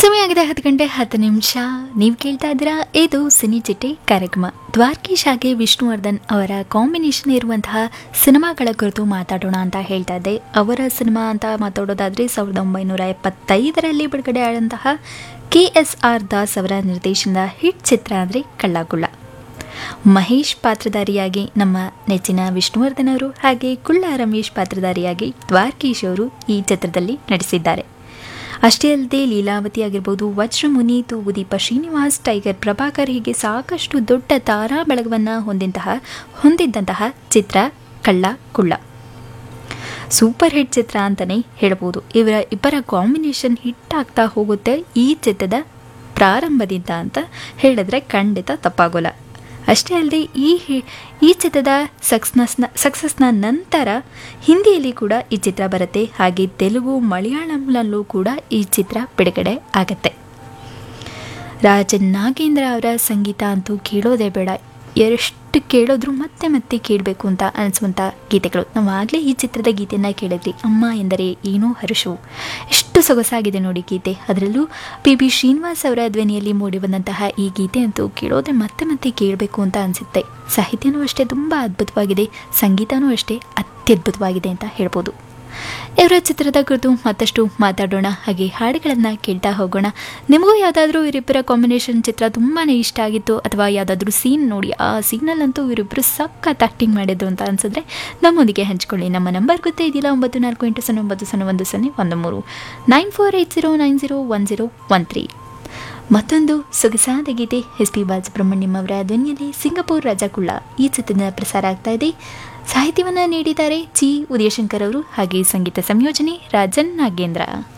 ಸಮಯ ಆಗಿದೆ ಹತ್ತು ಗಂಟೆ ಹತ್ತು ನಿಮಿಷ ನೀವು ಕೇಳ್ತಾ ಇದ್ದೀರಾ ಇದು ಸಿನಿ ಚಿಟ್ಟೆ ಕಾರ್ಯಕ್ರಮ ದ್ವಾರಕೀಶ್ ಹಾಗೆ ವಿಷ್ಣುವರ್ಧನ್ ಅವರ ಕಾಂಬಿನೇಷನ್ ಇರುವಂತಹ ಸಿನಿಮಾಗಳ ಕುರಿತು ಮಾತಾಡೋಣ ಅಂತ ಹೇಳ್ತಾ ಇದ್ದೆ ಅವರ ಸಿನಿಮಾ ಅಂತ ಮಾತಾಡೋದಾದ್ರೆ ಸಾವಿರದ ಒಂಬೈನೂರ ಎಪ್ಪತ್ತೈದರಲ್ಲಿ ಬಿಡುಗಡೆ ಆದಂತಹ ಕೆ ಎಸ್ ಆರ್ ದಾಸ್ ಅವರ ನಿರ್ದೇಶನದ ಹಿಟ್ ಚಿತ್ರ ಅಂದರೆ ಕಳ್ಳಾಗುಳ್ಳ ಮಹೇಶ್ ಪಾತ್ರಧಾರಿಯಾಗಿ ನಮ್ಮ ನೆಚ್ಚಿನ ವಿಷ್ಣುವರ್ಧನ್ ಅವರು ಹಾಗೆ ಕುಳ್ಳ ರಮೇಶ್ ಪಾತ್ರಧಾರಿಯಾಗಿ ದ್ವಾರಕೀಶ್ ಅವರು ಈ ಚಿತ್ರದಲ್ಲಿ ನಟಿಸಿದ್ದಾರೆ ಅಷ್ಟೇ ಅಲ್ಲದೆ ಲೀಲಾವತಿ ಆಗಿರ್ಬೋದು ವಜ್ರಮುನಿ ತೂಗುದೀಪ ಶ್ರೀನಿವಾಸ್ ಟೈಗರ್ ಪ್ರಭಾಕರ್ ಹೀಗೆ ಸಾಕಷ್ಟು ದೊಡ್ಡ ತಾರಾ ಬೆಳಗವನ್ನು ಹೊಂದಿಂತಹ ಹೊಂದಿದ್ದಂತಹ ಚಿತ್ರ ಕಳ್ಳ ಕುಳ್ಳ ಸೂಪರ್ ಹಿಟ್ ಚಿತ್ರ ಅಂತಲೇ ಹೇಳ್ಬೋದು ಇವರ ಇಬ್ಬರ ಕಾಂಬಿನೇಷನ್ ಹಿಟ್ ಆಗ್ತಾ ಹೋಗುತ್ತೆ ಈ ಚಿತ್ರದ ಪ್ರಾರಂಭದಿಂದ ಅಂತ ಹೇಳಿದ್ರೆ ಖಂಡಿತ ತಪ್ಪಾಗೋಲ್ಲ ಅಷ್ಟೇ ಅಲ್ಲದೆ ಈ ಹಿ- ಈ ಚಿತ್ರದ ಸಕ್ಸ್ನಸ್ನ ಸಕ್ಸಸ್ನ ನಂತರ ಹಿಂದಿಯಲ್ಲಿ ಕೂಡ ಈ ಚಿತ್ರ ಬರುತ್ತೆ ಹಾಗೆ ತೆಲುಗು ಮಲಯಾಳಂನಲ್ಲೂ ಕೂಡ ಈ ಚಿತ್ರ ಬಿಡುಗಡೆ ಆಗತ್ತೆ ರಾಜನ್ ನಾಗೇಂದ್ರ ಅವರ ಸಂಗೀತ ಅಂತೂ ಕೇಳೋದೇ ಬೇಡ ಎಷ್ಟು ಕೇಳಿದ್ರು ಮತ್ತೆ ಮತ್ತೆ ಕೇಳಬೇಕು ಅಂತ ಅನಿಸುವಂಥ ಗೀತೆಗಳು ನಾವು ಆಗಲೇ ಈ ಚಿತ್ರದ ಗೀತೆಯನ್ನು ಕೇಳಿದ್ವಿ ಅಮ್ಮ ಎಂದರೆ ಏನೋ ಹರ್ಷು ಎಷ್ಟು ಸೊಗಸಾಗಿದೆ ನೋಡಿ ಗೀತೆ ಅದರಲ್ಲೂ ಪಿ ಬಿ ಶ್ರೀನಿವಾಸ್ ಅವರ ಧ್ವನಿಯಲ್ಲಿ ಮೂಡಿಬಂದಂತಹ ಈ ಗೀತೆ ಅಂತೂ ಕೇಳೋದ್ರೆ ಮತ್ತೆ ಮತ್ತೆ ಕೇಳಬೇಕು ಅಂತ ಅನಿಸುತ್ತೆ ಸಾಹಿತ್ಯನೂ ಅಷ್ಟೇ ತುಂಬ ಅದ್ಭುತವಾಗಿದೆ ಸಂಗೀತನೂ ಅಷ್ಟೇ ಅತ್ಯದ್ಭುತವಾಗಿದೆ ಅಂತ ಹೇಳ್ಬೋದು ಇವರ ಚಿತ್ರದ ಕುರಿತು ಮತ್ತಷ್ಟು ಮಾತಾಡೋಣ ಹಾಗೆ ಹಾಡುಗಳನ್ನು ಕೇಳ್ತಾ ಹೋಗೋಣ ನಿಮಗೂ ಯಾವುದಾದ್ರೂ ಇವರಿಬ್ಬರ ಕಾಂಬಿನೇಷನ್ ಚಿತ್ರ ತುಂಬಾ ಇಷ್ಟ ಆಗಿತ್ತು ಅಥವಾ ಯಾವುದಾದ್ರೂ ಸೀನ್ ನೋಡಿ ಆ ಸೀನಲ್ಲಂತೂ ಇವರಿಬ್ಬರು ಸಖತ್ ಆ್ಯಕ್ಟಿಂಗ್ ಮಾಡಿದ್ರು ಅಂತ ಅನ್ಸಿದ್ರೆ ನಮ್ಮೊಂದಿಗೆ ಹಂಚ್ಕೊಳ್ಳಿ ನಮ್ಮ ನಂಬರ್ ಗೊತ್ತೇ ಇದೆಯಲ್ಲ ಒಂಬತ್ತು ನಾಲ್ಕು ಎಂಟು ಸೊನ್ನೆ ಒಂಬತ್ತು ಸೊನ್ನೆ ಒಂದು ಸೊನ್ನೆ ಒಂದು ಮೂರು nine four eight zero nine zero one zero one three ಮತ್ತೊಂದು ಸೊಗಸಾದ ಗೀತೆ ಎಸ್ ಪಿ ಬಾಲಸುಬ್ರಹ್ಮಣ್ಯಂ ಅವರ ಧ್ವನಿಯಲ್ಲಿ ಸಿಂಗಪುರ್ ರಾಜಕುಳ್ಳ ಈ ಚಿತ್ರದ ಪ್ರಸಾರ ಆಗ್ತಾ ಇದೆ ಸಾಹಿತ್ಯವನ್ನು ನೀಡಿದ್ದಾರೆ ಜಿ ಉದಯಶಂಕರ್ ಅವರು ಹಾಗೆ ಸಂಗೀತ ಸಂಯೋಜನೆ ರಾಜನ್ ನಾಗೇಂದ್ರ